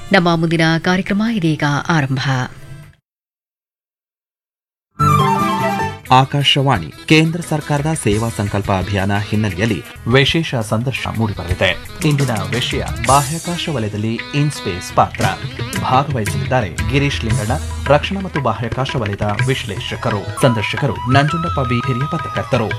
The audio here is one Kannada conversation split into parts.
ನಮ್ಮ ಮುಂದಿನ ಕಾರ್ಯಕ್ರಮ ಇದೀಗ ಆರಂಭ ಆಕಾಶವಾಣಿ ಕೇಂದ್ರ ಸರ್ಕಾರದ ಸೇವಾ ಸಂಕಲ್ಪ ಅಭಿಯಾನ ಹಿನ್ನೆಲೆಯಲ್ಲಿ ವಿಶೇಷ ಸಂದರ್ಶನ ಮೂಡಿಬರಲಿದೆ ಇಂದಿನ ವಿಷಯ ಬಾಹ್ಯಾಕಾಶ ವಲಯದಲ್ಲಿ ಇನ್ಸ್ಪೇಸ್ ಪಾತ್ರ ಭಾಗವಹಿಸಲಿದ್ದಾರೆ ಗಿರೀಶ್ ಲಿಂಗಣ್ಣ ರಕ್ಷಣಾ ಮತ್ತು ಬಾಹ್ಯಾಕಾಶ ವಲಯದ ವಿಶ್ಲೇಷಕರು ಸಂದರ್ಶಕರು ನಂಜುಂಡಪ್ಪ ಬಿ ಹಿರಿಯ ಪತ್ರಕರ್ತರು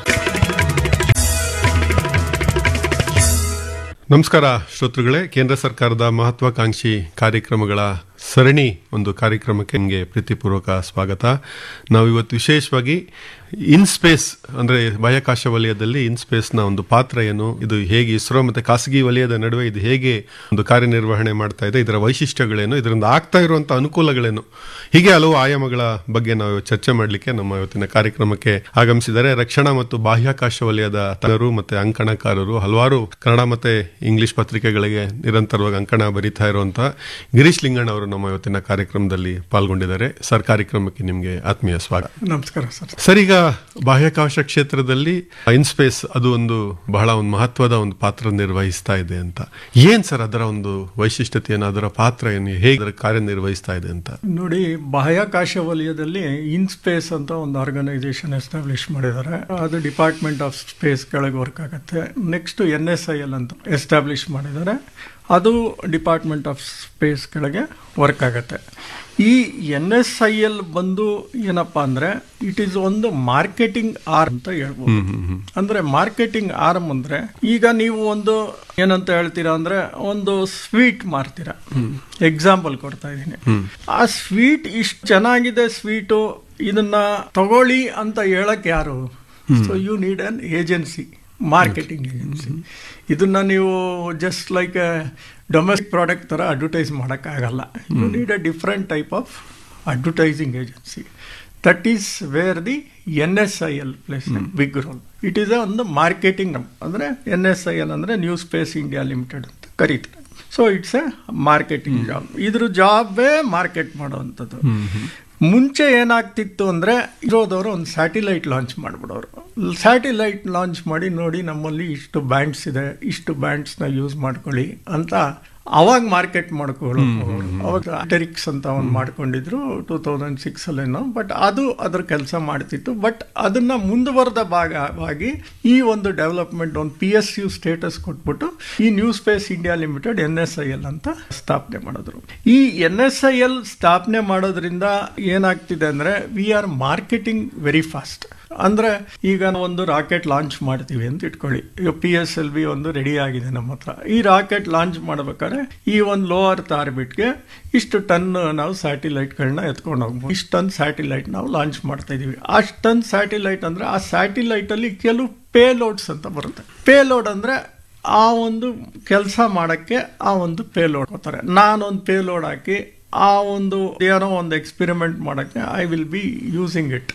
ನಮಸ್ಕಾರ ಶ್ರೋತೃಗಳೇ ಕೇಂದ್ರ ಸರ್ಕಾರದ ಮಹತ್ವಾಕಾಂಕ್ಷಿ ಕಾರ್ಯಕ್ರಮಗಳ ಸರಣಿ ಒಂದು ಕಾರ್ಯಕ್ರಮಕ್ಕೆ ನಿಮಗೆ ಪ್ರೀತಿಪೂರ್ವಕ ಸ್ವಾಗತ ನಾವು ಇವತ್ತು ವಿಶೇಷವಾಗಿ ಇನ್ಸ್ಪೇಸ್ ಅಂದರೆ ಬಾಹ್ಯಾಕಾಶ ವಲಯದಲ್ಲಿ ಇನ್ಸ್ಪೇಸ್ನ ಒಂದು ಪಾತ್ರ ಏನು ಇದು ಹೇಗೆ ಇಸ್ರೋ ಮತ್ತು ಖಾಸಗಿ ವಲಯದ ನಡುವೆ ಇದು ಹೇಗೆ ಒಂದು ಕಾರ್ಯನಿರ್ವಹಣೆ ಮಾಡ್ತಾ ಇದೆ ಇದರ ವೈಶಿಷ್ಟ್ಯಗಳೇನು ಇದರಿಂದ ಆಗ್ತಾ ಇರುವಂಥ ಅನುಕೂಲಗಳೇನು ಹೀಗೆ ಹಲವು ಆಯಾಮಗಳ ಬಗ್ಗೆ ನಾವು ಚರ್ಚೆ ಮಾಡಲಿಕ್ಕೆ ನಮ್ಮ ಇವತ್ತಿನ ಕಾರ್ಯಕ್ರಮಕ್ಕೆ ಆಗಮಿಸಿದ್ದಾರೆ ರಕ್ಷಣಾ ಮತ್ತು ಬಾಹ್ಯಾಕಾಶ ವಲಯದ ತಜ್ಞರು ಮತ್ತು ಅಂಕಣಕಾರರು ಹಲವಾರು ಕನ್ನಡ ಮತ್ತು ಇಂಗ್ಲಿಷ್ ಪತ್ರಿಕೆಗಳಿಗೆ ನಿರಂತರವಾಗಿ ಅಂಕಣ ಬರೀತಾ ಇರುವಂತಹ ಗಿರೀಶ್ ಲಿಂಗಣ್ಣ ಅವರು ನಮ್ಮ ಇವತ್ತಿನ ಕಾರ್ಯಕ್ರಮದಲ್ಲಿ ಪಾಲ್ಗೊಂಡಿದ್ದಾರೆ ಸರ್ ಕಾರ್ಯಕ್ರಮಕ್ಕೆ ನಿಮಗೆ ಆತ್ಮೀಯ ಸ್ವಾಗತ ನಮಸ್ಕಾರ ಸರ್ ಸರ್ ಈಗ ಬಾಹ್ಯಾಕಾಶ ಕ್ಷೇತ್ರದಲ್ಲಿ ಇನ್ಸ್ಪೇಸ್ ಅದು ಒಂದು ಬಹಳ ಒಂದು ಮಹತ್ವದ ಒಂದು ಪಾತ್ರ ನಿರ್ವಹಿಸ್ತಾ ಇದೆ ಅಂತ ಏನ್ ಸರ್ ಅದರ ಒಂದು ವೈಶಿಷ್ಟ್ಯತೆ ಏನು ಅದರ ಪಾತ್ರ ಏನು ಹೇಗೆ ಅದರ ಕಾರ್ಯನಿರ್ವಹಿಸ್ತಾ ಇದೆ ಅಂತ ನೋಡಿ ಬಾಹ್ಯಾಕಾಶ ವಲಯದಲ್ಲಿ ಇನ್ಸ್ಪೇಸ್ ಅಂತ ಒಂದು ಆರ್ಗನೈಸೇಷನ್ ಎಸ್ಟಾಬ್ಲಿಷ್ ಮಾಡಿದ್ದಾರೆ ಅದು ಡಿಪಾರ್ಟ್ಮೆಂಟ್ ಆಫ್ ಸ್ಪೇಸ್ ಕೆಳಗೆ ವರ್ಕ್ ಆಗುತ್ತೆ next N S I L ಅಂತ ಎಸ್ಟಾಬ್ಲಿಷ್ ಮಾಡಿದ್ದಾರೆ ಅದು ಡಿಪಾರ್ಟ್ಮೆಂಟ್ ಆಫ್ ಸ್ಪೇಸ್ ಕೆಳಗೆ ವರ್ಕ್ ಆಗುತ್ತೆ ಈ ಎನ್ ಎಸ್ ಐ ಎಲ್ ಬಂದು ಏನಪ್ಪ ಅಂದ್ರೆ ಇಟ್ ಈಸ್ ಒಂದು ಮಾರ್ಕೆಟಿಂಗ್ ಆರ್ ಅಂತ ಹೇಳ್ಬೋದು ಅಂದ್ರೆ ಮಾರ್ಕೆಟಿಂಗ್ ಆರ್ಮ್ ಅಂದ್ರೆ ಈಗ ನೀವು ಒಂದು ಏನಂತ ಹೇಳ್ತೀರಾ ಅಂದ್ರೆ ಒಂದು ಸ್ವೀಟ್ ಮಾರ್ತೀರಾ ಎಕ್ಸಾಂಪಲ್ ಕೊಡ್ತಾ ಇದ್ದೀನಿ ಆ ಸ್ವೀಟ್ ಇಷ್ಟು ಚೆನ್ನಾಗಿದೆ ಸ್ವೀಟು ಇದನ್ನ ತಗೊಳ್ಳಿ ಅಂತ ಹೇಳಕ್ ಯಾರು so you need an agency marketing agency ಇದನ್ನ ನೀವು ಜಸ್ಟ್ ಲೈಕ್ ಡೊಮೆಸ್ಟಿಕ್ ಪ್ರಾಡಕ್ಟ್ ಥರ ಅಡ್ವರ್ಟೈಸ್ ಮಾಡೋಕ್ಕಾಗಲ್ಲ you need a different type of advertising agency that is where the N S I L plays big role it is ಒಂದು ಮಾರ್ಕೆಟಿಂಗ್ ಅಂದರೆ ಎನ್ ಎಸ್ ಐ ಎಲ್ ಅಂದರೆ ನ್ಯೂ ಸ್ಪೇಸ್ ಇಂಡಿಯಾ ಲಿಮಿಟೆಡ್ ಅಂತ ಕರೀತಾರೆ so it's a marketing job ಇದ್ರ ಜಾಬೇ ಮಾರ್ಕೆಟ್ ಮಾಡೋವಂಥದ್ದು ಮುಂಚೆ ಏನಾಗ್ತಿತ್ತು ಅಂದರೆ ಇರೋದವರು ಒಂದು ಸ್ಯಾಟಿಲೈಟ್ ಲಾಂಚ್ ಮಾಡಿಬಿಡೋರು ಸ್ಯಾಟಿಲೈಟ್ ಲಾಂಚ್ ಮಾಡಿ ನೋಡಿ ನಮ್ಮಲ್ಲಿ ಇಷ್ಟು ಬ್ಯಾಂಡ್ಸ್ ಇದೆ ಇಷ್ಟು ಬ್ಯಾಂಡ್ಸ್ನ ಯೂಸ್ ಮಾಡ್ಕೊಳ್ಳಿ ಅಂತ ಅವಾಗ ಮಾರ್ಕೆಟ್ ಮಾಡ್ಕೊಳ್ಳೋರು ಅವಾಗ ಟೆರಿಕ್ಸ್ ಅಂತ ಒಂದು ಮಾಡ್ಕೊಂಡಿದ್ರು ಟೂ ತೌಸಂಡ್ ಸಿಕ್ಸ್ ಅಲ್ಲೇನೋ ಬಟ್ ಅದು ಅದ್ರ ಕೆಲಸ ಮಾಡ್ತಿತ್ತು ಬಟ್ ಅದನ್ನ ಮುಂದುವರೆದ ಭಾಗವಾಗಿ ಈ ಒಂದು ಡೆವಲಪ್ಮೆಂಟ್ ಒಂದು ಪಿ ಎಸ್ ಯು ಸ್ಟೇಟಸ್ ಕೊಟ್ಬಿಟ್ಟು ಈ New Space India Limited N S I L ಅಂತ ಸ್ಥಾಪನೆ ಮಾಡಿದ್ರು ಈ ಎನ್ ಎಸ್ ಐ ಎಲ್ ಸ್ಥಾಪನೆ ಮಾಡೋದ್ರಿಂದ ಏನಾಗ್ತಿದೆ ಅಂದ್ರೆ we are marketing very fast ಅಂದ್ರೆ ಈಗ ನಾವು ಒಂದು ರಾಕೆಟ್ ಲಾಂಚ್ ಮಾಡ್ತೀವಿ ಅಂತ ಇಟ್ಕೊಳ್ಳಿ ಈಗ ಪಿ ಎಸ್ ಎಲ್ ವಿ ಒಂದು ರೆಡಿ ಆಗಿದೆ ನಮ್ಮ ಹತ್ರ ಈ ರಾಕೆಟ್ ಲಾಂಚ್ ಮಾಡ್ಬೇಕಾದ್ರೆ ಈ ಒಂದು ಲೋ ಅರ್ತ್ ಆರ್ಬಿಟ್ಗೆ ಇಷ್ಟು ಟನ್ ನಾವು ಸ್ಯಾಟಿಲೈಟ್ಗಳನ್ನ ಎತ್ಕೊಂಡು ಹೋಗ್ಬೋದು ಇಷ್ಟು ಟನ್ ಸ್ಯಾಟಿಲೈಟ್ ನಾವು ಲಾಂಚ್ ಮಾಡ್ತಾ ಇದೀವಿ ಅಷ್ಟು ಟನ್ ಸ್ಯಾಟಿಲೈಟ್ ಅಂದ್ರೆ ಆ ಸ್ಯಾಟಿಲೈಟ್ ಅಲ್ಲಿ ಕೆಲವು ಪೇಲೋಡ್ಸ್ ಅಂತ ಬರುತ್ತೆ ಪೇಲೋಡ್ ಅಂದ್ರೆ ಆ ಒಂದು ಕೆಲಸ ಮಾಡಕ್ಕೆ ಆ ಒಂದು ಪೇಲೋಡ್ ಕೊಡ್ತಾರೆ ನಾನೊಂದು ಪೇಲೋಡ್ ಹಾಕಿ ಆ ಒಂದು ಏನೋ ಒಂದು ಎಕ್ಸ್ಪೆರಿಮೆಂಟ್ ಮಾಡಕ್ಕೆ I will be using it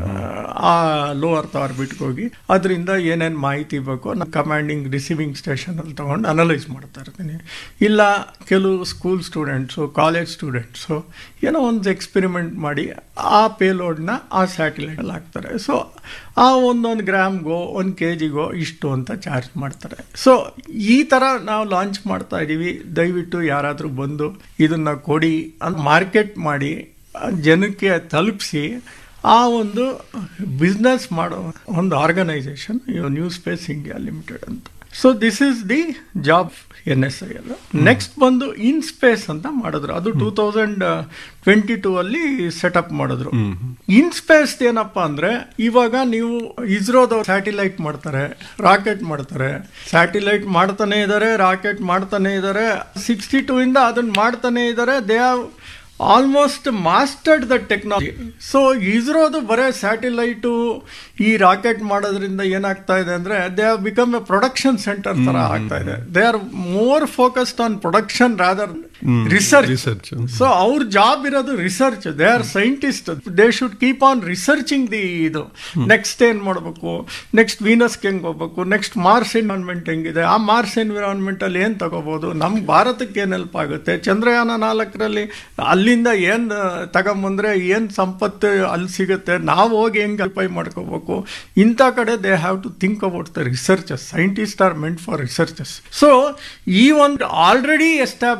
ಆ ಲೋ ಅರ್ತ್ ಆರ್ಬಿಟ್ಗೆ ಹೋಗಿ ಅದರಿಂದ ಏನೇನು ಮಾಹಿತಿ ಬೇಕು ನಾನು ಕಮಾಂಡಿಂಗ್ ರಿಸೀವಿಂಗ್ ಸ್ಟೇಷನ್ ಅಲ್ಲಿ ತಗೊಂಡು ಅನಲೈಸ್ ಮಾಡ್ತಾ ಇರ್ತೀನಿ ಇಲ್ಲ ಕೆಲವು ಸ್ಕೂಲ್ ಸ್ಟೂಡೆಂಟ್ಸು ಕಾಲೇಜ್ ಸ್ಟೂಡೆಂಟ್ಸು ಏನೋ ಒಂದು ಎಕ್ಸ್ಪೆರಿಮೆಂಟ್ ಮಾಡಿ ಆ ಪೇಲೋಡ್ನ ಆ ಸ್ಯಾಟಿಲೈಟಲ್ಲಿ ಹಾಕ್ತಾರೆ ಸೊ ಆ ಒಂದೊಂದು ಗ್ರಾಮ್ಗೋ ಒಂದು ಕೆ ಜಿಗೋ ಇಷ್ಟು ಅಂತ ಚಾರ್ಜ್ ಮಾಡ್ತಾರೆ ಸೊ ಈ ಥರ ನಾವು ಲಾಂಚ್ ಮಾಡ್ತಾ ಇದ್ದೀವಿ ದಯವಿಟ್ಟು ಯಾರಾದರೂ ಬಂದು ಇದನ್ನ ಕೊಡಿ ಅಂತ ಮಾರ್ಕೆಟ್ ಮಾಡಿ ಜನಕ್ಕೆ ತಲುಪಿಸಿ ಆ ಒಂದು ಬಿಸ್ನೆಸ್ ಮಾಡೋ ಒಂದು organisation New Space India Limited ಅಂತ so this is the job N S I L next ಬಂದು ಇನ್ ಸ್ಪೇಸ್ ಅಂತ ಮಾಡಿದ್ರು ಅದು ಟೂ ತೌಸಂಡ್ ಟ್ವೆಂಟಿ ಟೂ ಅಲ್ಲಿ ಸೆಟಪ್ ಮಾಡಿದ್ರು ಇನ್ ಸ್ಪೇಸ್ ಏನಪ್ಪ ಅಂದ್ರೆ ಇವಾಗ ನೀವು ಇಸ್ರೋದವ್ರು ಸ್ಯಾಟಿಲೈಟ್ ಮಾಡ್ತಾರೆ ರಾಕೆಟ್ ಮಾಡ್ತಾರೆ ಸ್ಯಾಟಿಲೈಟ್ ಮಾಡ್ತಾನೆ ಇದ್ದಾರೆ ರಾಕೆಟ್ ಮಾಡ್ತಾನೆ ಇದ್ದಾರೆ ಸಿಕ್ಸ್ಟಿ ಟೂ ಇಂದ ಅದನ್ನ ಮಾಡ್ತಾನೆ ಇದ್ದಾರೆ they have almost mastered the technology so ಇಸ್ರೋದು ಬರೇ ಸ್ಯಾಟಿಲೈಟು ಈ ರಾಕೆಟ್ ಮಾಡೋದ್ರಿಂದ ಏನಾಗ್ತಾ ಇದೆ ಅಂದ್ರೆ they have become a production centre ತರ ಆಗ್ತಾ ಇದೆ they are more focused on production rather research research so ಅವ್ರ ಜಾಬ್ ಇರೋದು research they are scientist they should keep on researching the ಇದು ನೆಕ್ಸ್ಟ್ ಏನ್ ಮಾಡಬೇಕು ನೆಕ್ಸ್ಟ್ ವೀನಸ್ಗೆ ಹೆಂಗ್ ಹೋಗ್ಬೇಕು ನೆಕ್ಸ್ಟ್ ಮಾರ್ಸ್ ಎನ್ವಿರಾನ್ಮೆಂಟ್ ಹೆಂಗಿದೆ ಆ ಮಾರ್ಸ್ ಎನ್ವಿರಾನ್ಮೆಂಟ್ ಅಲ್ಲಿ ಏನ್ ತಗೋಬಹುದು ನಮ್ ಭಾರತಕ್ಕೆ ಏನ್ ಹೆಲ್ಪ್ ಆಗುತ್ತೆ ಚಂದ್ರಯಾನ ನಾಲ್ಕರಲ್ಲಿ ಅಲ್ಲಿಂದ ಏನ್ ತಗೊಂಬಂದ್ರೆ ಏನ್ ಸಂಪತ್ತು ಅಲ್ಲಿ ಸಿಗುತ್ತೆ ನಾವು ಹೋಗಿ ಹೆಂಗ್ ಅಲ್ಪೈ ಮಾಡ್ಕೋಬೇಕು ಇಂಥ ಕಡೆ they have to think about the researches scientist are meant for researches so ಈ ಒಂದು already established technology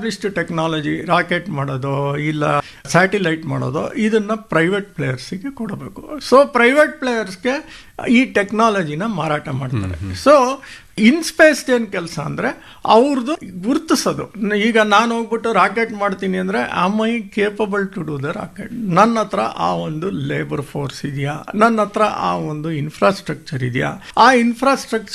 technology rocket ಮಾಡೋದು ಇಲ್ಲ ಸ್ಯಾಟಿಲೈಟ್ ಮಾಡೋದು ಇದನ್ನ ಪ್ರೈವೇಟ್ ಪ್ಲೇಯರ್ಸಿಗೆ ಕೊಡಬೇಕು ಸೊ ಪ್ರೈವೇಟ್ ಪ್ಲೇಯರ್ಸ್ಗೆ ಈ ಟೆಕ್ನಾಲಜಿನ ಮಾರಾಟ ಮಾಡ್ತಾರೆ ಸೊ ಇನ್ಸ್ಪೇಸ್ ಏನ್ ಕೆಲಸ ಅಂದ್ರೆ ಅವ್ರದ್ದು ಗುರುತಿಸೋದು ಈಗ ನಾನು ಹೋಗ್ಬಿಟ್ಟು ರಾಕೆಟ್ ಮಾಡ್ತೀನಿ ಅಂದ್ರೆ am I capable to do the rocket ನನ್ನ ಹತ್ರ ಆ ಒಂದು ಲೇಬರ್ ಫೋರ್ಸ್ ಇದೆಯಾ ನನ್ನ ಹತ್ರ ಆ ಒಂದು ಇನ್ಫ್ರಾಸ್ಟ್ರಕ್ಚರ್ ಇದೆಯಾ ಆ ಇನ್ಫ್ರಾಸ್ಟ್ರಕ್ಚರ್